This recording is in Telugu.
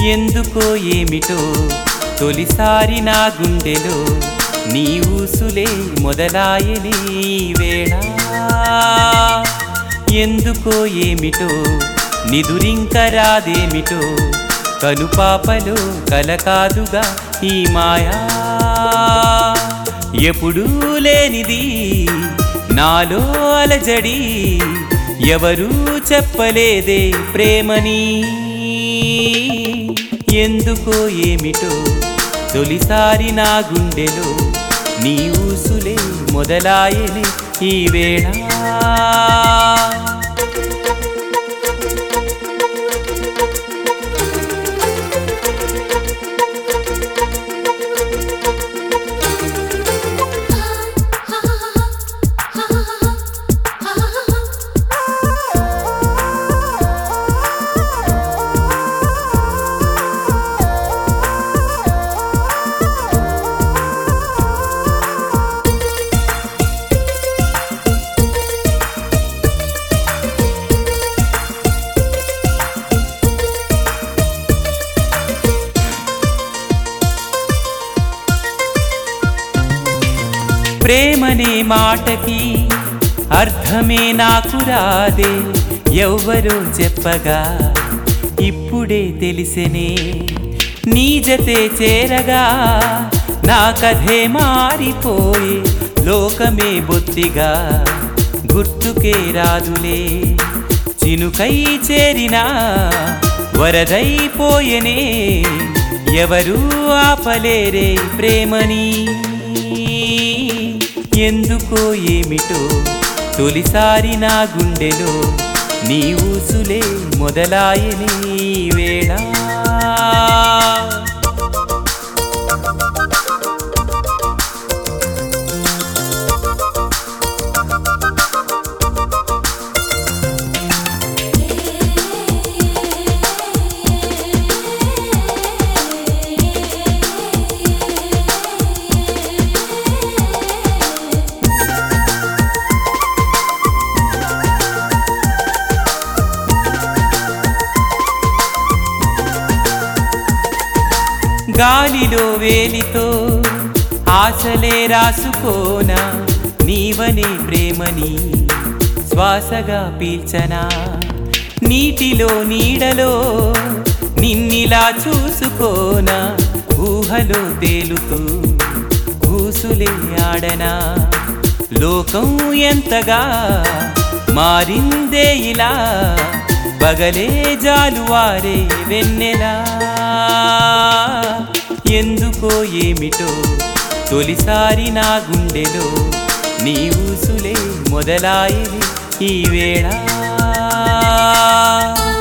ఎందుకో ఏమిటో తొలిసారి నా గుండెలో నీ ఊసులే మొదలాయని ఈ వేళ ఎందుకో ఏమిటో నిదురింక రాదేమిటో కనుపాపలో కలకాదుగా ఈ మాయా ఎప్పుడూ లేనిది నాలో అలజడి ఎవరూ చెప్పలేదే ప్రేమని ఎందుకో ఏమిటో తొలిసారి నా గుండెలో నీ ఊసులే మొదలాయని ఈ వేళ ప్రేమనే మాటకి అర్థమే నాకు రాదే ఎవ్వరో చెప్పగా ఇప్పుడే తెలిసెనే నీ జతే చేరగా నా కథే మారిపోయే లోకమే బొత్తిగా గుర్తుకే రాదులే చినుకై చేరినా వరదైపోయెనే ఎవరూ ఆపలేరే ప్రేమని ఎందుకో ఏమిటో తొలిసారి నా గుండెలో నీ ఊసులే మొదలాయని ఈ వేళ గాలిలో వేలితో ఆశలే రాసుకోనా నీవనే ప్రేమని శ్వాసగా పీల్చనా నీటిలో నీడలో నిన్నిలా చూసుకోనా ఊహలో తేలుతూ ఊసులే ఆడనా లోకం ఎంతగా మారిందే ఇలా బగలే జాలువారే వెన్నెలా ఎందుకో ఏమిటో తొలిసారి నా గుండెలో నీ ఊసులే మొదలాయని ఈ వేళ